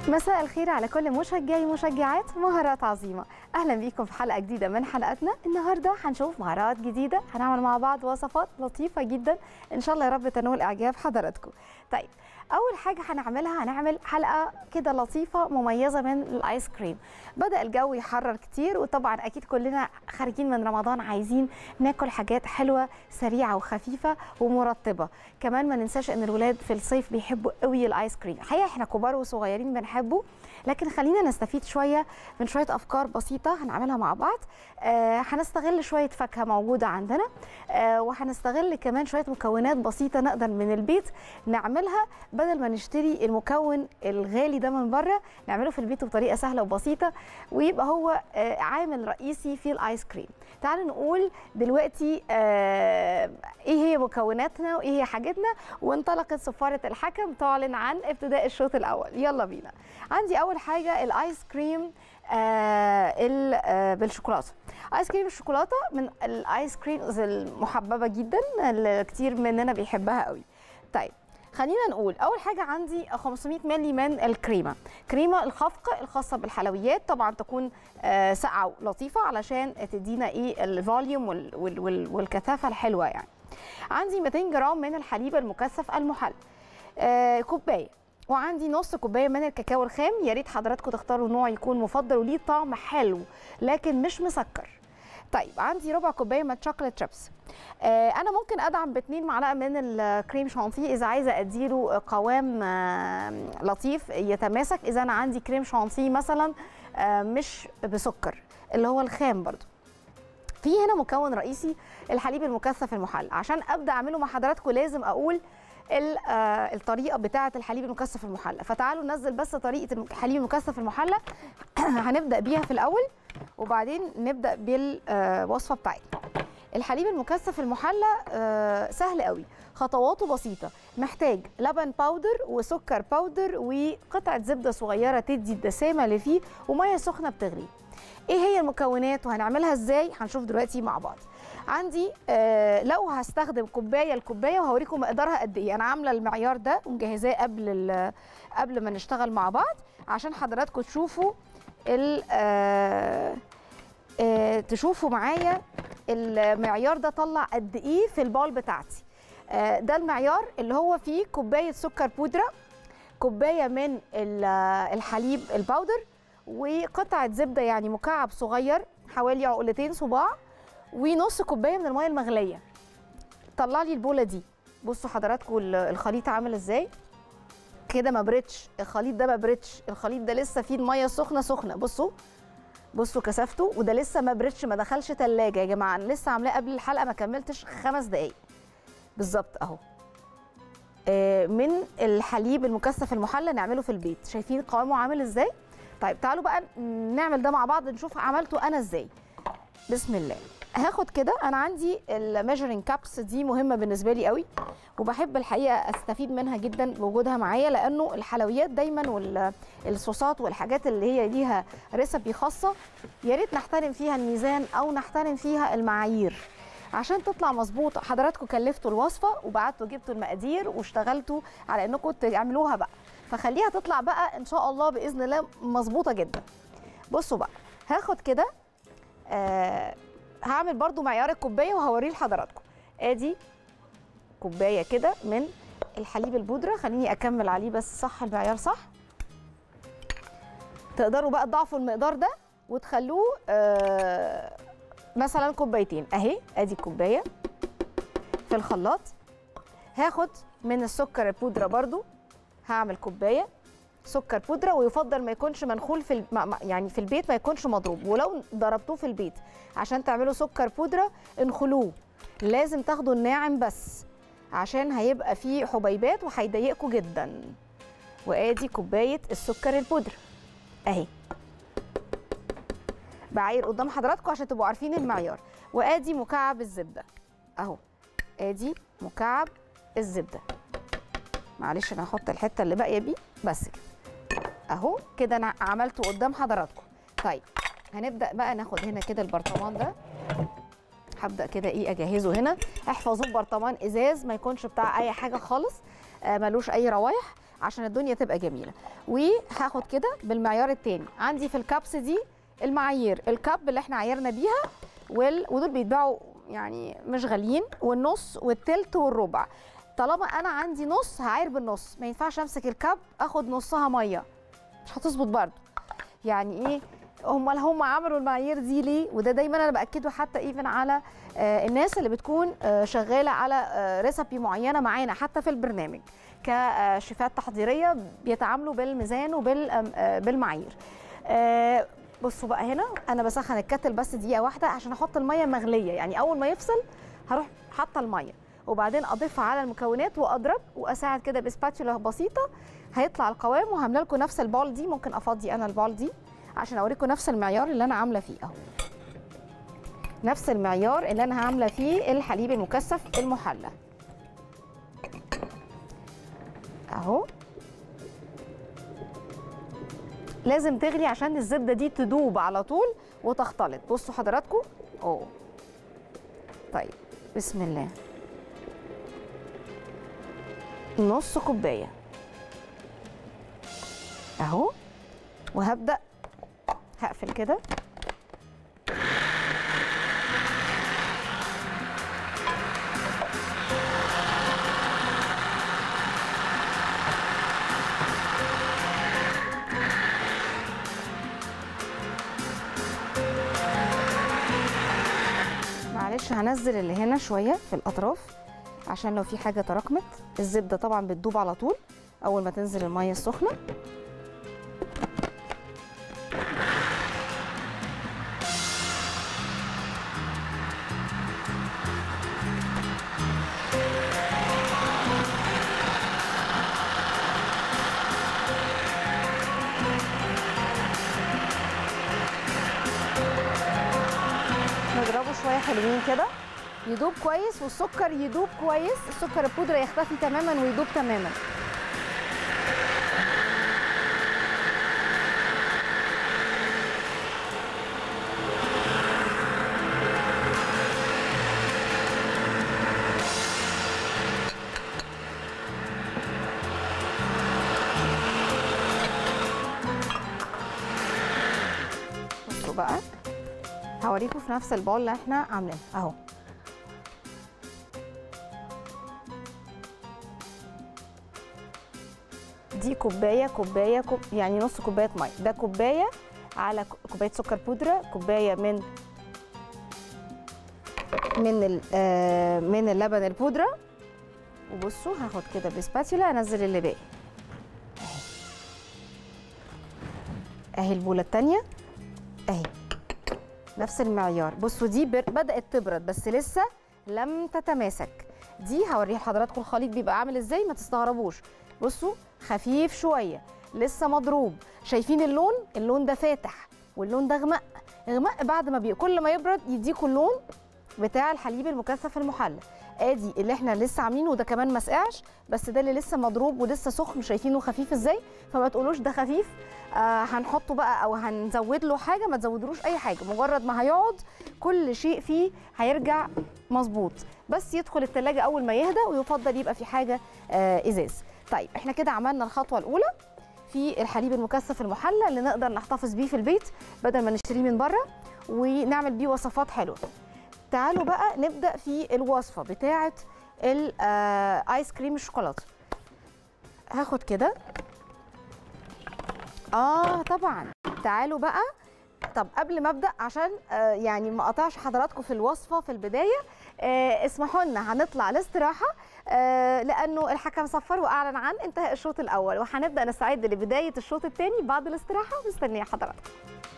مساء الخير على كل مشجعي ومشجعات مهارات عظيمه اهلا بيكم في حلقه جديده من حلقاتنا النهارده هنشوف مهارات جديده هنعمل مع بعض وصفات لطيفه جدا ان شاء الله يا رب تنول اعجاب حضراتكم طيب اول حاجه هنعملها هنعمل حلقه كده لطيفه مميزه من الايس كريم بدا الجو يحرر كتير وطبعا اكيد كلنا خارجين من رمضان عايزين ناكل حاجات حلوه سريعه وخفيفه ومرطبه كمان ما ننساش ان الولاد في الصيف بيحبوا قوي الايس كريم الحقيقه احنا كبار وصغيرين بنحبه لكن خلينا نستفيد شويه من شويه افكار بسيطه هنعملها مع بعض آه هنستغل شويه فاكهه موجوده عندنا آه وهنستغل كمان شويه مكونات بسيطه نقدر من البيت نعملها بدل ما نشتري المكون الغالي ده من بره نعمله في البيت بطريقه سهله وبسيطه ويبقى هو آه عامل رئيسي في الايس كريم تعالوا نقول دلوقتي آه ايه هي مكوناتنا وايه هي حاجتنا وانطلقت صفاره الحكم تعلن عن ابتداء الشوط الاول يلا بينا عندي اول حاجه الايس كريم آه آه بالشوكولاته ايس كريم الشوكولاته من الايس كريمز المحببه جدا اللي كتير مننا بيحبها قوي طيب خلينا نقول اول حاجه عندي 500 مللي من الكريمه كريمه الخفق الخاصه بالحلويات طبعا تكون آه ساقعه ولطيفه علشان تدينا ايه الفوليوم وال وال وال والكثافه الحلوه يعني عندي 200 جرام من الحليب المكثف المحلى آه كوبايه وعندي نص كوبايه من الكاكاو الخام يا ريت حضراتكم تختاروا نوع يكون مفضل وليه طعم حلو لكن مش مسكر طيب عندي ربع كوبايه من شوكليت شيبس آه انا ممكن ادعم باتنين معلقه من الكريم شانتيه اذا عايزه اديله قوام آه لطيف يتماسك اذا انا عندي كريم شانتيه مثلا آه مش بسكر اللي هو الخام برضو في هنا مكون رئيسي الحليب المكثف المحلى عشان ابدا اعمله مع حضراتكم لازم اقول الطريقه بتاعه الحليب المكثف المحلى فتعالوا ننزل بس طريقه الحليب المكثف المحلى هنبدا بيها في الاول وبعدين نبدا بالوصفه بتاعتنا الحليب المكثف المحلى سهل قوي خطواته بسيطه محتاج لبن باودر وسكر باودر وقطعه زبده صغيره تدي الدسامه اللي فيه وميه سخنه بتغلي ايه هي المكونات وهنعملها ازاي هنشوف دلوقتي مع بعض عندي آه لو هستخدم كوبايه الكوبايه وهوريكم مقدارها قد ايه انا عامله المعيار ده ومجهزاه قبل قبل ما نشتغل مع بعض عشان حضراتكم تشوفوا ال آه آه تشوفوا معايا المعيار ده طلع قد ايه في البول بتاعتي آه ده المعيار اللي هو فيه كوبايه سكر بودره كوبايه من الحليب الباودر وقطعه زبده يعني مكعب صغير حوالي عقلتين صباع ونص كوبايه من الميه المغليه طلع لي البوله دي بصوا حضراتكم الخليط عامل ازاي كده ما بردش الخليط ده ما بردش الخليط ده لسه فيه الميه سخنه سخنه بصوا بصوا كثافته وده لسه ما بردش ما دخلش ثلاجه يا جماعه انا لسه عاملاه قبل الحلقه ما كملتش خمس دقائق بالظبط اهو من الحليب المكثف المحلى نعمله في البيت شايفين قوامه عامل ازاي طيب تعالوا بقى نعمل ده مع بعض نشوف عملته انا ازاي بسم الله هاخد كده انا عندي الميجرنج كابس دي مهمه بالنسبه لي قوي وبحب الحقيقه استفيد منها جدا بوجودها معايا لانه الحلويات دايما والصوصات والحاجات اللي هي ليها ريسبي خاصه يا ريت نحترم فيها الميزان او نحترم فيها المعايير عشان تطلع مظبوطه حضراتكم كلفتوا الوصفه وبعتوا جبتوا المقادير واشتغلتوا على انكم تعملوها بقى فخليها تطلع بقى ان شاء الله باذن الله مظبوطه جدا بصوا بقى هاخد كده آه هعمل برضو معيار الكوبايه وهوريه لحضراتكم ادي كوبايه كده من الحليب البودره خليني اكمل عليه بس صح المعيار صح تقدروا بقى تضاعفوا المقدار ده وتخلوه آه مثلا كوبايتين اهي ادي كوبايه في الخلاط هاخد من السكر البودره برضو هعمل كوبايه سكر بودره ويفضل ما يكونش منخول في يعني في البيت ما يكونش مضروب ولو ضربتوه في البيت عشان تعملوا سكر بودره انخلوه لازم تاخدوا الناعم بس عشان هيبقى فيه حبيبات وهيضايقكم جدا وادي كوبايه السكر البودره اهي بعاير قدام حضراتكم عشان تبقوا عارفين المعيار وادي مكعب الزبده اهو ادي مكعب الزبده معلش انا هحط الحته اللي باقيه بيه بس كده اهو كده انا عملته قدام حضراتكم طيب هنبدا بقى ناخد هنا كده البرطمان ده هبدا كده ايه اجهزه هنا احفظوه ببرطمان ازاز ما يكونش بتاع اي حاجه خالص آه ملوش اي روايح عشان الدنيا تبقى جميله وهاخد كده بالمعيار التاني عندي في الكابس دي المعايير الكاب اللي احنا عايرنا بيها وال... ودول بيتباعوا يعني مش غاليين والنص والتلت والربع طالما انا عندي نص هعاير بالنص ما ينفعش امسك الكاب اخد نصها ميه مش هتظبط برضه يعني ايه امال هم عملوا المعايير دي ليه وده دايما انا باكده حتى ايفن على آه الناس اللي بتكون آه شغاله على آه ريسبي معينه معانا حتى في البرنامج كشيفات تحضيريه بيتعاملوا بالميزان وبالمعايير آه بصوا بقى هنا انا بسخن الكتل بس دقيقه واحده عشان احط الميه مغليه يعني اول ما يفصل هروح حاطه الميه وبعدين اضيفها على المكونات واضرب واساعد كده بسباتشولا بسيطه هيطلع القوام وهعمل لكم نفس البال دي ممكن افضي انا البال دي عشان اوريكم نفس المعيار اللي انا عامله فيه اهو نفس المعيار اللي انا عامله فيه الحليب المكثف المحلى اهو لازم تغلي عشان الزبده دي تدوب على طول وتختلط بصوا حضراتكم اوه طيب بسم الله نص كوبايه اهو وهبدا هقفل كده معلش هنزل اللي هنا شويه في الاطراف عشان لو في حاجه تراكمت الزبده طبعا بتدوب على طول اول ما تنزل الميه السخنه نضربه شويه حلوين كده يدوب كويس والسكر يدوب كويس السكر البودرة يختفي تماما ويدوب تماما بصوا بقى هوريكم في نفس البول اللي احنا عاملينه اهو دي كوبايه كوبايه كوب يعني نص كوبايه ميه ده كوبايه على ك- كوبايه سكر بودره كوبايه من من ال- آه، من اللبن البودره وبصوا هاخد كده بسباتيولا انزل اللي باقي اهي اهي البوله الثانيه اهي نفس المعيار بصوا دي بر- بدات تبرد بس لسه لم تتماسك دي هوري لحضراتكم الخليط بيبقى عامل ازاي ما تستغربوش بصوا خفيف شويه لسه مضروب شايفين اللون اللون ده فاتح واللون ده غمق غمق بعد ما بي... كل ما يبرد يديكوا اللون بتاع الحليب المكثف المحلى ادي اللي احنا لسه عاملينه وده كمان ما سقعش بس ده اللي لسه مضروب ولسه سخن شايفينه خفيف ازاي فما تقولوش ده خفيف آه هنحطه بقى او هنزود له حاجه ما تزودلوش اي حاجه مجرد ما هيقعد كل شيء فيه هيرجع مظبوط بس يدخل التلاجة اول ما يهدى ويفضل يبقى في حاجه آه ازاز طيب احنا كده عملنا الخطوه الاولى في الحليب المكثف المحلى اللي نقدر نحتفظ بيه في البيت بدل ما نشتريه من بره ونعمل بيه وصفات حلوه تعالوا بقى نبدا في الوصفه بتاعه الايس كريم الشوكولاته هاخد كده اه طبعا تعالوا بقى طب قبل ما ابدا عشان آه يعني ما اقطعش حضراتكم في الوصفه في البدايه آه اسمحوا لنا هنطلع الاستراحه آه لانه الحكم صفر واعلن عن انتهاء الشوط الاول وهنبدا نستعد لبدايه الشوط الثاني بعد الاستراحه مستنيه حضراتكم